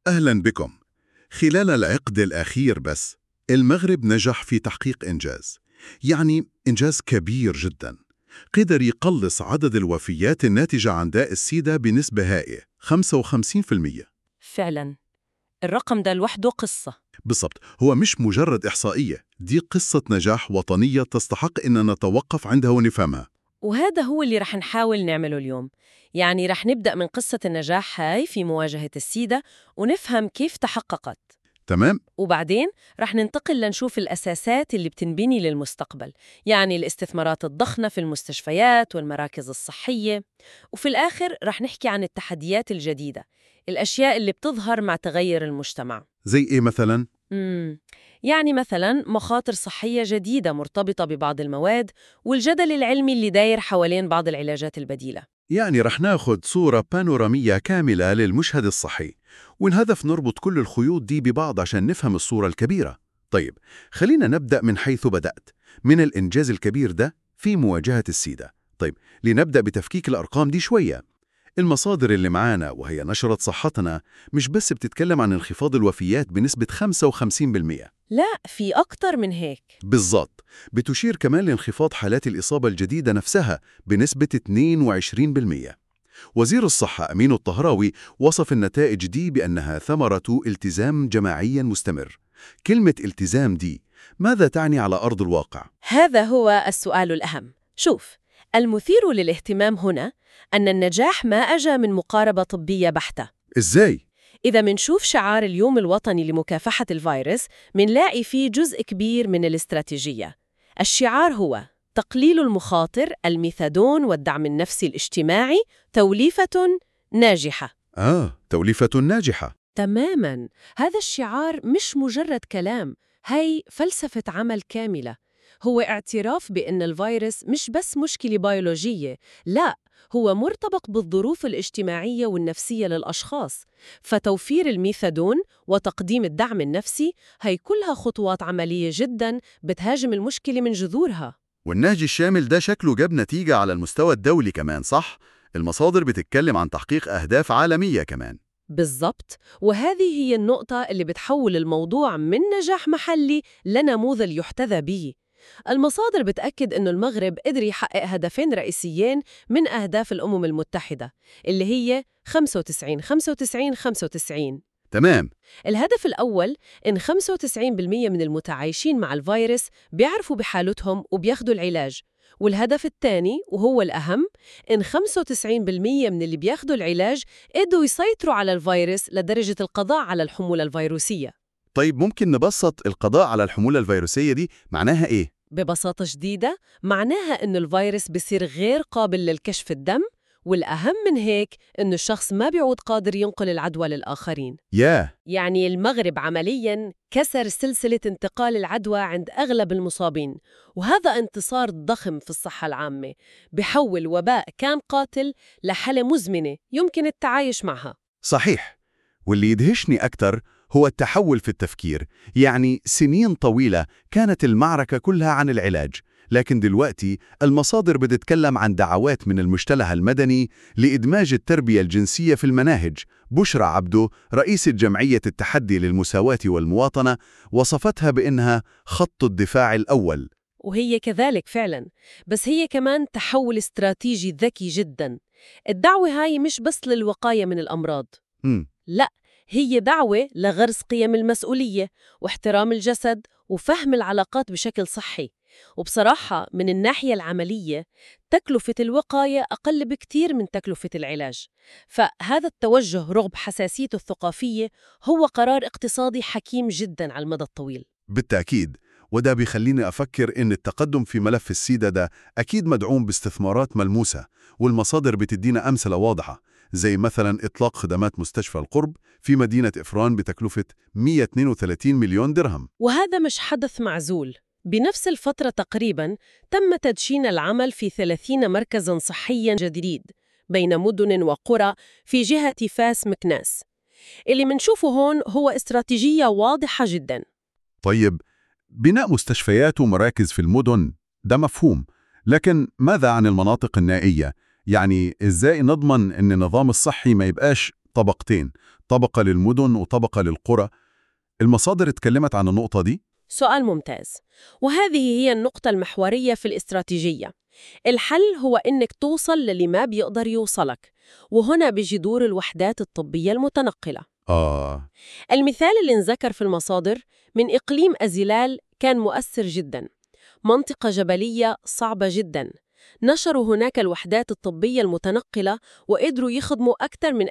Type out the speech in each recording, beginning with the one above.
أهلا بكم خلال العقد الأخير بس المغرب نجح في تحقيق إنجاز يعني إنجاز كبير جدا قدر يقلص عدد الوفيات الناتجة عن داء السيدة بنسبة هائلة 55% فعلا الرقم ده لوحده قصة بالضبط هو مش مجرد إحصائية دي قصة نجاح وطنية تستحق إن نتوقف عندها ونفهمها وهذا هو اللي رح نحاول نعمله اليوم يعني رح نبدأ من قصة النجاح هاي في مواجهة السيدة ونفهم كيف تحققت تمام؟ وبعدين رح ننتقل لنشوف الأساسات اللي بتنبني للمستقبل يعني الاستثمارات الضخمة في المستشفيات والمراكز الصحية وفي الآخر رح نحكي عن التحديات الجديدة الأشياء اللي بتظهر مع تغير المجتمع زي إيه مثلا؟ مم. يعني مثلا مخاطر صحية جديدة مرتبطة ببعض المواد والجدل العلمي اللي داير حوالين بعض العلاجات البديلة يعني رح ناخد صورة بانورامية كاملة للمشهد الصحي والهدف نربط كل الخيوط دي ببعض عشان نفهم الصورة الكبيرة طيب خلينا نبدأ من حيث بدأت من الإنجاز الكبير ده في مواجهة السيدة طيب لنبدأ بتفكيك الأرقام دي شوية المصادر اللي معانا وهي نشرة صحتنا مش بس بتتكلم عن انخفاض الوفيات بنسبة 55% لا في أكتر من هيك بالظبط بتشير كمان لانخفاض حالات الإصابة الجديدة نفسها بنسبة 22% وزير الصحة أمين الطهراوي وصف النتائج دي بأنها ثمرة التزام جماعي مستمر كلمة التزام دي ماذا تعني على أرض الواقع؟ هذا هو السؤال الأهم شوف المثير للاهتمام هنا أن النجاح ما أجى من مقاربة طبية بحتة إزاي؟ إذا منشوف شعار اليوم الوطني لمكافحة الفيروس منلاقي فيه جزء كبير من الاستراتيجية الشعار هو تقليل المخاطر الميثادون والدعم النفسي الاجتماعي توليفة ناجحة آه توليفة ناجحة تماماً هذا الشعار مش مجرد كلام هي فلسفة عمل كاملة هو اعتراف بأن الفيروس مش بس مشكلة بيولوجية لا هو مرتبط بالظروف الاجتماعية والنفسية للأشخاص فتوفير الميثادون وتقديم الدعم النفسي هي كلها خطوات عملية جداً بتهاجم المشكلة من جذورها والنهج الشامل ده شكله جاب نتيجة على المستوى الدولي كمان صح؟ المصادر بتتكلم عن تحقيق أهداف عالمية كمان بالضبط وهذه هي النقطة اللي بتحول الموضوع من نجاح محلي لنموذج يحتذى به المصادر بتأكد أن المغرب قدر يحقق هدفين رئيسيين من أهداف الأمم المتحدة اللي هي 95 95 95 تمام الهدف الأول إن 95% من المتعايشين مع الفيروس بيعرفوا بحالتهم وبياخدوا العلاج والهدف الثاني وهو الأهم إن 95% من اللي بياخدوا العلاج قدروا يسيطروا على الفيروس لدرجة القضاء على الحمولة الفيروسية طيب ممكن نبسط القضاء على الحمولة الفيروسية دي معناها إيه؟ ببساطة شديدة معناها إن الفيروس بصير غير قابل للكشف الدم والأهم من هيك إنه الشخص ما بيعود قادر ينقل العدوى للآخرين ياه يعني المغرب عملياً كسر سلسلة انتقال العدوى عند أغلب المصابين وهذا انتصار ضخم في الصحة العامة بحول وباء كان قاتل لحالة مزمنة يمكن التعايش معها صحيح واللي يدهشني أكتر هو التحول في التفكير يعني سنين طويلة كانت المعركة كلها عن العلاج لكن دلوقتي المصادر بتتكلم عن دعوات من المجتمع المدني لإدماج التربية الجنسية في المناهج بشرى عبدو رئيسة جمعية التحدي للمساواة والمواطنة وصفتها بأنها خط الدفاع الأول وهي كذلك فعلا بس هي كمان تحول استراتيجي ذكي جدا الدعوة هاي مش بس للوقاية من الأمراض مم. لا هي دعوة لغرس قيم المسؤولية واحترام الجسد وفهم العلاقات بشكل صحي وبصراحة من الناحية العملية تكلفة الوقاية أقل بكتير من تكلفة العلاج فهذا التوجه رغم حساسيته الثقافية هو قرار اقتصادي حكيم جدا على المدى الطويل بالتأكيد وده بيخليني أفكر إن التقدم في ملف السيدة ده أكيد مدعوم باستثمارات ملموسة والمصادر بتدينا أمثلة واضحة زي مثلا إطلاق خدمات مستشفى القرب في مدينة إفران بتكلفة 132 مليون درهم وهذا مش حدث معزول بنفس الفترة تقريباً تم تدشين العمل في 30 مركزاً صحياً جديد بين مدن وقرى في جهة فاس مكناس اللي منشوفه هون هو استراتيجية واضحة جداً طيب بناء مستشفيات ومراكز في المدن ده مفهوم لكن ماذا عن المناطق النائية؟ يعني إزاي نضمن إن النظام الصحي ما يبقاش طبقتين طبقة للمدن وطبقة للقرى المصادر اتكلمت عن النقطة دي؟ سؤال ممتاز وهذه هي النقطة المحورية في الاستراتيجية الحل هو إنك توصل للي ما بيقدر يوصلك وهنا بيجي دور الوحدات الطبية المتنقلة آه المثال اللي انذكر في المصادر من إقليم أزيلال كان مؤثر جدا منطقة جبلية صعبة جدا نشروا هناك الوحدات الطبية المتنقلة وقدروا يخدموا أكثر من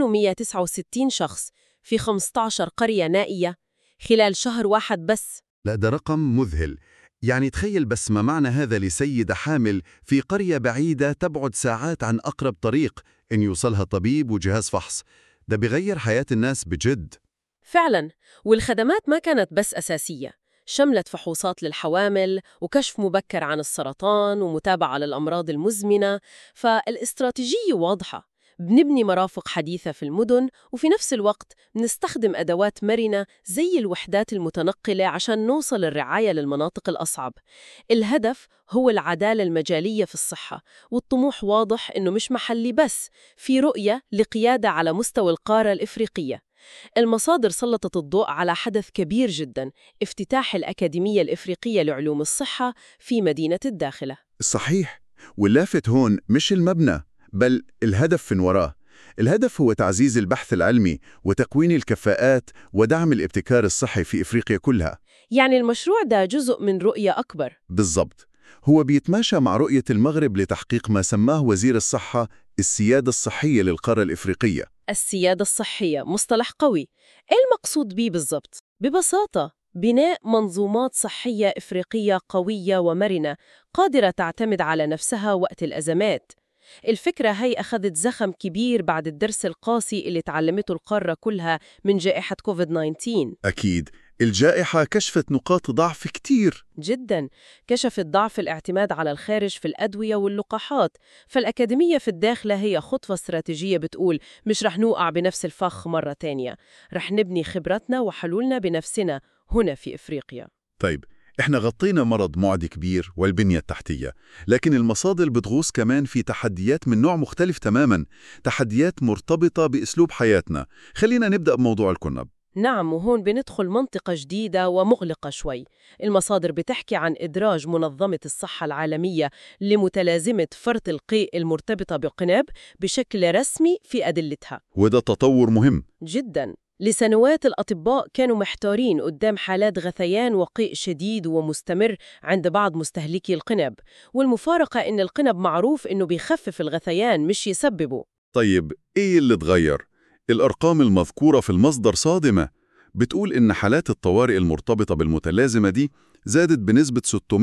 2169 شخص في 15 قرية نائية خلال شهر واحد بس لا ده رقم مذهل يعني تخيل بس ما معنى هذا لسيدة حامل في قرية بعيدة تبعد ساعات عن أقرب طريق إن يوصلها طبيب وجهاز فحص ده بيغير حياة الناس بجد فعلا والخدمات ما كانت بس أساسية شملت فحوصات للحوامل وكشف مبكر عن السرطان ومتابعة للأمراض المزمنة فالاستراتيجية واضحة بنبني مرافق حديثة في المدن وفي نفس الوقت بنستخدم أدوات مرنة زي الوحدات المتنقلة عشان نوصل الرعاية للمناطق الأصعب الهدف هو العدالة المجالية في الصحة والطموح واضح إنه مش محلي بس في رؤية لقيادة على مستوى القارة الإفريقية المصادر سلطت الضوء على حدث كبير جدا افتتاح الأكاديمية الإفريقية لعلوم الصحة في مدينة الداخلة صحيح واللافت هون مش المبنى بل الهدف من وراه الهدف هو تعزيز البحث العلمي وتكوين الكفاءات ودعم الابتكار الصحي في إفريقيا كلها يعني المشروع ده جزء من رؤية أكبر بالضبط هو بيتماشى مع رؤية المغرب لتحقيق ما سماه وزير الصحة السيادة الصحية للقارة الإفريقية السيادة الصحية مصطلح قوي إيه المقصود بيه بالضبط؟ ببساطة بناء منظومات صحية إفريقية قوية ومرنة قادرة تعتمد على نفسها وقت الأزمات الفكرة هي أخذت زخم كبير بعد الدرس القاسي اللي تعلمته القارة كلها من جائحة كوفيد-19 أكيد الجائحة كشفت نقاط ضعف كتير جدا كشفت ضعف الاعتماد على الخارج في الأدوية واللقاحات فالأكاديمية في الداخلة هي خطوة استراتيجية بتقول مش رح نوقع بنفس الفخ مرة تانية رح نبني خبرتنا وحلولنا بنفسنا هنا في إفريقيا طيب احنا غطينا مرض معدي كبير والبنية التحتية لكن المصادر بتغوص كمان في تحديات من نوع مختلف تماما تحديات مرتبطة بأسلوب حياتنا خلينا نبدأ بموضوع الكنب نعم وهون بندخل منطقة جديدة ومغلقة شوي المصادر بتحكي عن إدراج منظمة الصحة العالمية لمتلازمة فرط القيء المرتبطة بالقناب بشكل رسمي في أدلتها وده تطور مهم جدا لسنوات الأطباء كانوا محتارين قدام حالات غثيان وقيء شديد ومستمر عند بعض مستهلكي القنب والمفارقة إن القنب معروف إنه بيخفف الغثيان مش يسببه طيب إيه اللي اتغير؟ الأرقام المذكورة في المصدر صادمة بتقول إن حالات الطوارئ المرتبطة بالمتلازمة دي زادت بنسبة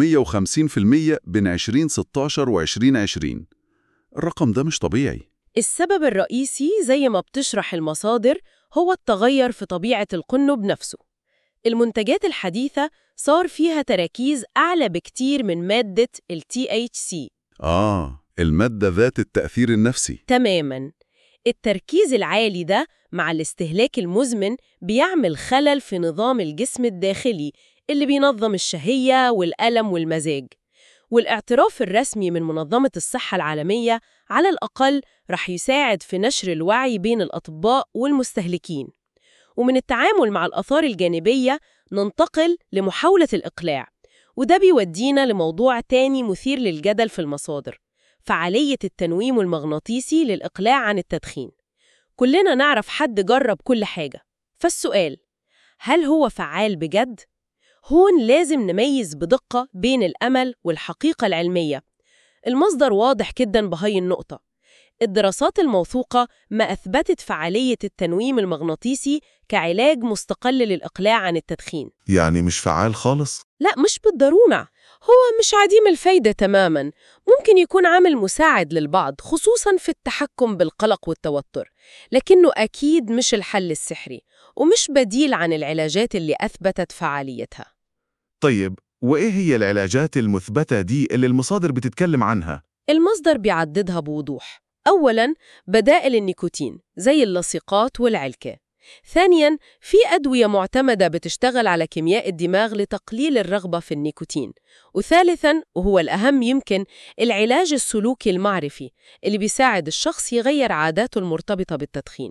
650% بين 2016 و 2020 الرقم ده مش طبيعي السبب الرئيسي زي ما بتشرح المصادر هو التغير في طبيعة القنب نفسه المنتجات الحديثة صار فيها تراكيز أعلى بكتير من مادة ال THC آه المادة ذات التأثير النفسي تماماً التركيز العالي ده مع الاستهلاك المزمن بيعمل خلل في نظام الجسم الداخلي اللي بينظم الشهية والألم والمزاج والاعتراف الرسمي من منظمة الصحة العالمية على الأقل رح يساعد في نشر الوعي بين الأطباء والمستهلكين ومن التعامل مع الآثار الجانبية ننتقل لمحاولة الإقلاع وده بيودينا لموضوع تاني مثير للجدل في المصادر فعالية التنويم المغناطيسي للإقلاع عن التدخين كلنا نعرف حد جرب كل حاجة فالسؤال هل هو فعال بجد؟ هون لازم نميز بدقة بين الأمل والحقيقة العلمية المصدر واضح جدا بهاي النقطة الدراسات الموثوقة ما أثبتت فعالية التنويم المغناطيسي كعلاج مستقل للإقلاع عن التدخين يعني مش فعال خالص؟ لا مش بالضرورة هو مش عديم الفايدة تماماً ممكن يكون عامل مساعد للبعض خصوصاً في التحكم بالقلق والتوتر لكنه أكيد مش الحل السحري ومش بديل عن العلاجات اللي أثبتت فعاليتها طيب وإيه هي العلاجات المثبتة دي اللي المصادر بتتكلم عنها؟ المصدر بيعددها بوضوح أولاً بدائل النيكوتين زي اللصيقات والعلكة ثانياً في أدوية معتمدة بتشتغل على كيمياء الدماغ لتقليل الرغبة في النيكوتين وثالثاً وهو الأهم يمكن العلاج السلوكي المعرفي اللي بيساعد الشخص يغير عاداته المرتبطة بالتدخين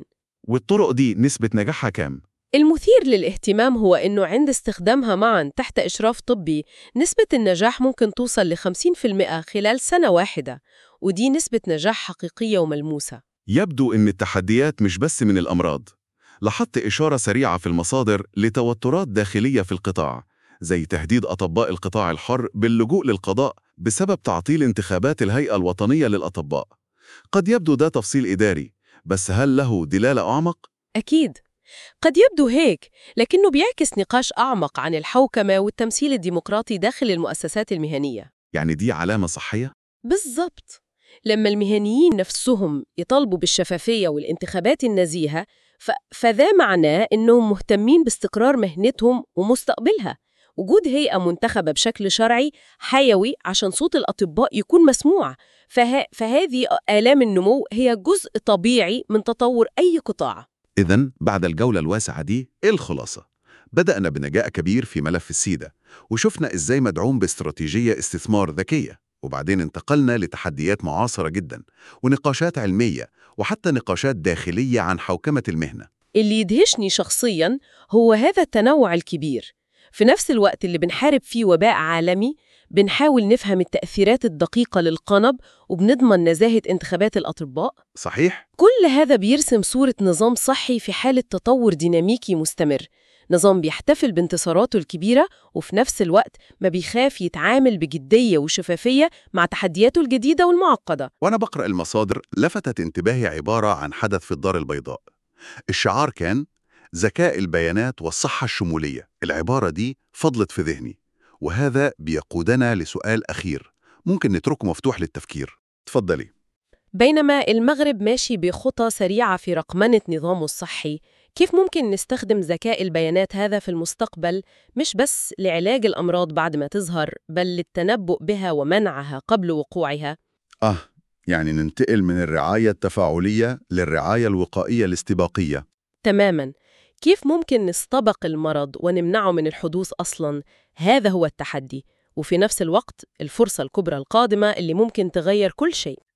والطرق دي نسبة نجاحها كام؟ المثير للاهتمام هو إنه عند استخدامها معا تحت إشراف طبي نسبة النجاح ممكن توصل ل 50% خلال سنة واحدة ودي نسبة نجاح حقيقية وملموسة يبدو إن التحديات مش بس من الأمراض لاحظت إشارة سريعة في المصادر لتوترات داخلية في القطاع زي تهديد أطباء القطاع الحر باللجوء للقضاء بسبب تعطيل انتخابات الهيئة الوطنية للأطباء قد يبدو ده تفصيل إداري بس هل له دلالة أعمق؟ أكيد قد يبدو هيك لكنه بيعكس نقاش أعمق عن الحوكمة والتمثيل الديمقراطي داخل المؤسسات المهنية يعني دي علامة صحية؟ بالضبط لما المهنيين نفسهم يطالبوا بالشفافية والانتخابات النزيهة ف... فذا معناه إنهم مهتمين باستقرار مهنتهم ومستقبلها وجود هيئة منتخبة بشكل شرعي حيوي عشان صوت الأطباء يكون مسموع فه... فهذه آلام النمو هي جزء طبيعي من تطور أي قطاع إذا بعد الجولة الواسعة دي إيه الخلاصة؟ بدأنا بنجاح كبير في ملف السيدة وشفنا إزاي مدعوم باستراتيجية استثمار ذكية وبعدين انتقلنا لتحديات معاصرة جدا ونقاشات علمية وحتى نقاشات داخلية عن حوكمة المهنة اللي يدهشني شخصياً هو هذا التنوع الكبير في نفس الوقت اللي بنحارب فيه وباء عالمي بنحاول نفهم التأثيرات الدقيقة للقنب وبنضمن نزاهة انتخابات الأطباء صحيح؟ كل هذا بيرسم صورة نظام صحي في حالة تطور ديناميكي مستمر نظام بيحتفل بانتصاراته الكبيرة وفي نفس الوقت ما بيخاف يتعامل بجدية وشفافية مع تحدياته الجديدة والمعقدة وأنا بقرأ المصادر لفتت انتباهي عبارة عن حدث في الدار البيضاء الشعار كان ذكاء البيانات والصحة الشمولية العبارة دي فضلت في ذهني وهذا بيقودنا لسؤال أخير ممكن نتركه مفتوح للتفكير تفضلي بينما المغرب ماشي بخطى سريعة في رقمنة نظامه الصحي كيف ممكن نستخدم ذكاء البيانات هذا في المستقبل مش بس لعلاج الأمراض بعد ما تظهر بل للتنبؤ بها ومنعها قبل وقوعها آه يعني ننتقل من الرعاية التفاعلية للرعاية الوقائية الاستباقية تماما كيف ممكن نستبق المرض ونمنعه من الحدوث أصلا هذا هو التحدي وفي نفس الوقت الفرصة الكبرى القادمة اللي ممكن تغير كل شيء